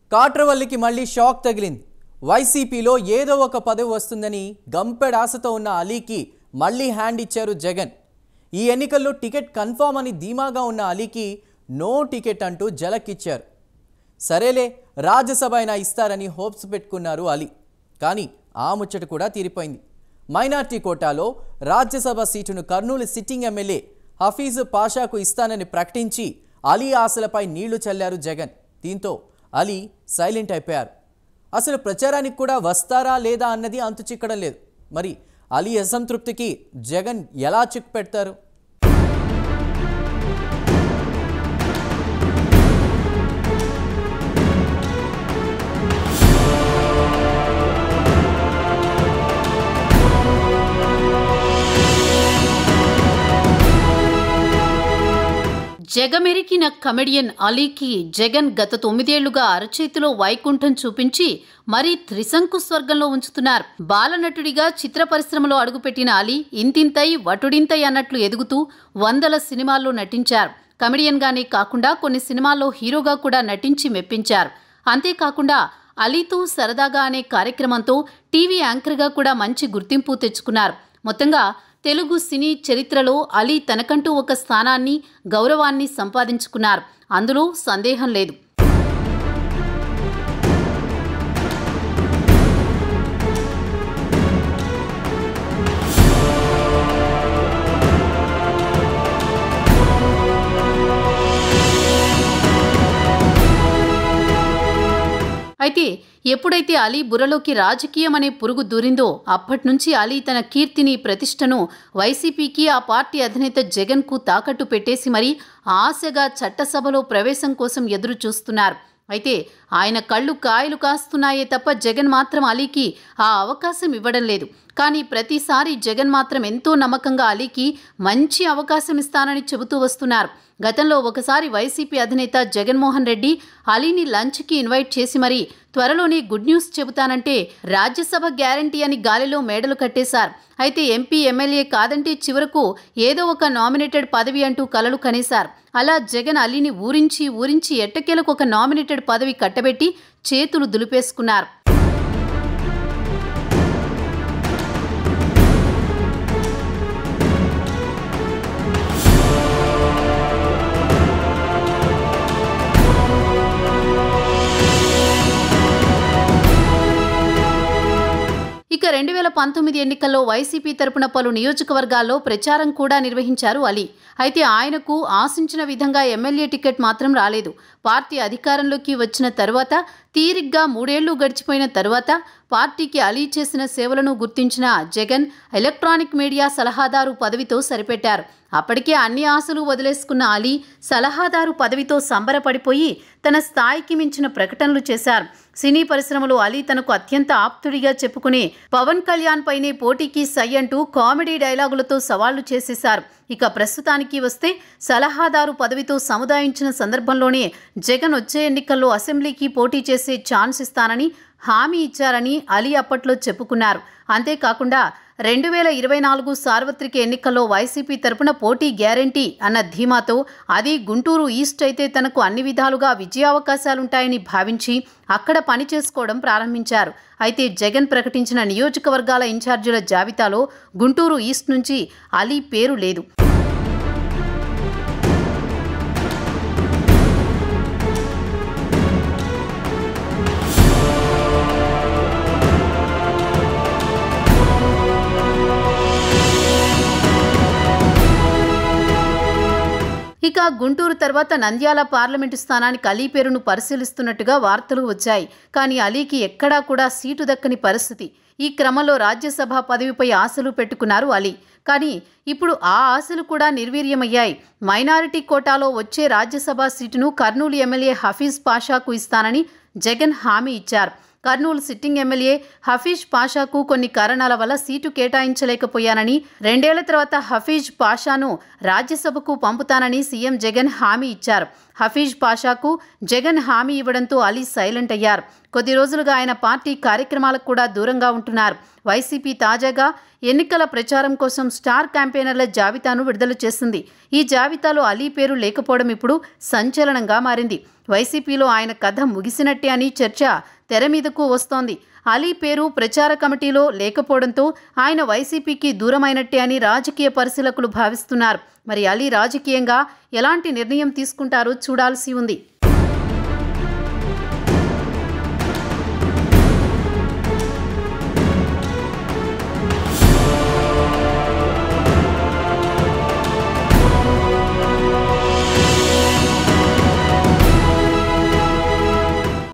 కాట్రవల్లికి మళ్ళీ షాక్ తగిలింది వైసీపీలో ఏదో ఒక పదవి వస్తుందని గంపెడాసతో ఉన్న అలీకి మళ్ళీ హ్యాండ్ ఇచ్చారు జగన్ ఈ ఎన్నికల్లో టికెట్ కన్ఫామ్ అని ధీమాగా ఉన్న అలీకి నో టికెట్ అంటూ జలక్కిచ్చారు సరేలే రాజ్యసభ అయినా ఇస్తారని హోప్స్ పెట్టుకున్నారు అలీ కానీ ఆ ముచ్చట కూడా తీరిపోయింది మైనార్టీ కోటాలో రాజ్యసభ సీటును కర్నూలు సిట్టింగ్ ఎమ్మెల్యే హఫీజ్ పాషాకు ఇస్తానని ప్రకటించి అలీ ఆశలపై నీళ్లు చల్లారు జగన్ దీంతో అలీ సైలెంట్ అయిపోయారు అసలు ప్రచారానికి కూడా వస్తారా లేదా అన్నది అంతు చిక్కడం లేదు మరి అలీ అసంతృప్తికి జగన్ ఎలా చిక్కు పెడతారు జగమెరికిన కమెడియన్ అలీకి జగన్ గత తొమ్మిదేళ్లుగా అరచేతిలో వైకుంఠం చూపించి మరీ త్రిశంకు స్వర్గంలో ఉంచుతున్నారు బాలనటుడిగా చిత్ర పరిశ్రమలో అడుగుపెట్టిన అలీ ఇంతింతై వటుడింతై అన్నట్లు ఎదుగుతూ వందల సినిమాల్లో నటించారు కమెడియన్గానే కాకుండా కొన్ని సినిమాల్లో హీరోగా కూడా నటించి మెప్పించారు అంతేకాకుండా అలీతో సరదాగా అనే కార్యక్రమంతో టీవీ యాంకర్గా కూడా మంచి గుర్తింపు తెచ్చుకున్నారు మొత్తంగా తెలుగు సినీ చరిత్రలో అలీ తనకంటూ ఒక స్థానాన్ని గౌరవాన్ని సంపాదించుకున్నారు అందులో సందేహం లేదు అయితే ఎప్పుడైతే అలీ బుర్రలోకి రాజకీయం అనే పురుగు దూరిందో అప్పట్నుంచి అలీ తన కీర్తిని ప్రతిష్టను వైసీపీకి ఆ పార్టీ అధినేత జగన్కు తాకట్టు పెట్టేసి మరీ ఆశగా చట్టసభలో ప్రవేశం కోసం ఎదురు చూస్తున్నారు అయితే ఆయన కళ్ళు కాయలు కాస్తున్నాయే తప్ప జగన్ మాత్రం అలీకి ఆ అవకాశం ఇవ్వడం లేదు కానీ ప్రతిసారి జగన్ మాత్రం ఎంతో నమ్మకంగా అలీకి మంచి అవకాశం ఇస్తానని చెబుతూ వస్తున్నారు గతంలో ఒకసారి వైసీపీ అధినేత జగన్మోహన్ రెడ్డి అలీని లంచ్కి ఇన్వైట్ చేసి మరీ త్వరలోనే గుడ్ న్యూస్ చెబుతానంటే రాజ్యసభ గ్యారంటీ అని గాలిలో మేడలు కట్టేశారు అయితే ఎంపీ ఎమ్మెల్యే కాదంటే చివరకు ఏదో ఒక నామినేటెడ్ పదవి అంటూ కలలు కనేశారు అలా జగన్ అలీని ఊరించి ఊరించి ఎట్టకేలకు ఒక నామినేటెడ్ పదవి కట్టబెట్టి చేతులు దులిపేసుకున్నారు ఇక రెండు వేల పంతొమ్మిది ఎన్నికల్లో వైసీపీ తరపున పలు నియోజకవర్గాల్లో ప్రచారం కూడా నిర్వహించారు అలీ అయితే ఆయనకు ఆశించిన విధంగా ఎమ్మెల్యే టికెట్ మాత్రం రాలేదు పార్టీ అధికారంలోకి వచ్చిన తరువాత తీరిగ్గా మూడేళ్లు గడిచిపోయిన తరువాత పార్టీకి అలీ చేసిన సేవలను గుర్తించిన జగన్ ఎలక్ట్రానిక్ మీడియా సలహాదారు పదవితో సరిపెట్టారు అప్పటికే అన్ని ఆశలు వదిలేసుకున్న అలీ సలహాదారు పదవితో సంబరపడిపోయి తన స్థాయికి మించిన ప్రకటనలు చేశారు సినీ పరిశ్రమలో అలీ తనకు అత్యంత ఆప్తుడిగా చెప్పుకునే పవన్ కళ్యాణ్ పైనే పోటీకి సై అంటూ కామెడీ డైలాగులతో సవాళ్లు చేసేశారు ఇక ప్రస్తుతానికి వస్తే సలహాదారు పదవితో సముదాయించిన సందర్భంలోనే జగన్ వచ్చే ఎన్నికల్లో అసెంబ్లీకి పోటీ చేసే ఛాన్స్ ఇస్తానని హామీ ఇచ్చారని అలీ అప్పట్లో చెప్పుకున్నారు అంతేకాకుండా రెండు వేల ఇరవై నాలుగు సార్వత్రిక ఎన్నికల్లో వైసీపీ తరపున పోటీ గ్యారంటీ అన్న ధీమాతో అది గుంటూరు ఈస్ట్ అయితే తనకు అన్ని విధాలుగా విజయావకాశాలుంటాయని భావించి అక్కడ పని చేసుకోవడం ప్రారంభించారు అయితే జగన్ ప్రకటించిన నియోజకవర్గాల ఇన్ఛార్జీల జాబితాలో గుంటూరు ఈస్ట్ నుంచి అలీ పేరు లేదు ఇక గుంటూరు తర్వాత నంద్యాల పార్లమెంటు స్థానానికి అలీ పేరును పరిశీలిస్తున్నట్టుగా వార్తలు వచ్చాయి కానీ అలీకి ఎక్కడా కూడా సీటు దక్కని పరిస్థితి ఈ క్రమంలో రాజ్యసభ పదవిపై ఆశలు పెట్టుకున్నారు అలీ కానీ ఇప్పుడు ఆ ఆశలు కూడా నిర్వీర్యమయ్యాయి మైనారిటీ కోటాలో వచ్చే రాజ్యసభ సీటును కర్నూలు ఎమ్మెల్యే హఫీజ్ పాషాకు ఇస్తానని జగన్ హామీ ఇచ్చారు కర్నూలు సిట్టింగ్ ఎమ్మెల్యే హఫీజ్ పాషాకు కొన్ని కారణాల వల్ల సీటు కేటాయించలేకపోయానని రెండేళ్ల తర్వాత హఫీజ్ పాషాను రాజ్యసభకు పంపుతానని సీఎం జగన్ హామీ ఇచ్చారు హఫీజ్ పాషాకు జగన్ హామీ ఇవ్వడంతో అలీ సైలెంట్ అయ్యారు కొద్ది రోజులుగా ఆయన పార్టీ కార్యక్రమాలకు కూడా దూరంగా ఉంటున్నారు వైసీపీ తాజాగా ఎన్నికల ప్రచారం కోసం స్టార్ క్యాంపెయినర్ల జాబితాను విడుదల చేసింది ఈ జాబితాలో అలీ పేరు లేకపోవడం ఇప్పుడు సంచలనంగా మారింది వైసీపీలో ఆయన కథ ముగిసినట్టే అని చర్చ తెర మీదకు వస్తోంది అలీ పేరు ప్రచార కమిటీలో లేకపోవడంతో ఆయన వైసీపీకి దూరమైనట్టే అని రాజకీయ పరిశీలకులు భావిస్తున్నారు మరి అలీ రాజకీయంగా ఎలాంటి నిర్ణయం తీసుకుంటారో చూడాల్సి ఉంది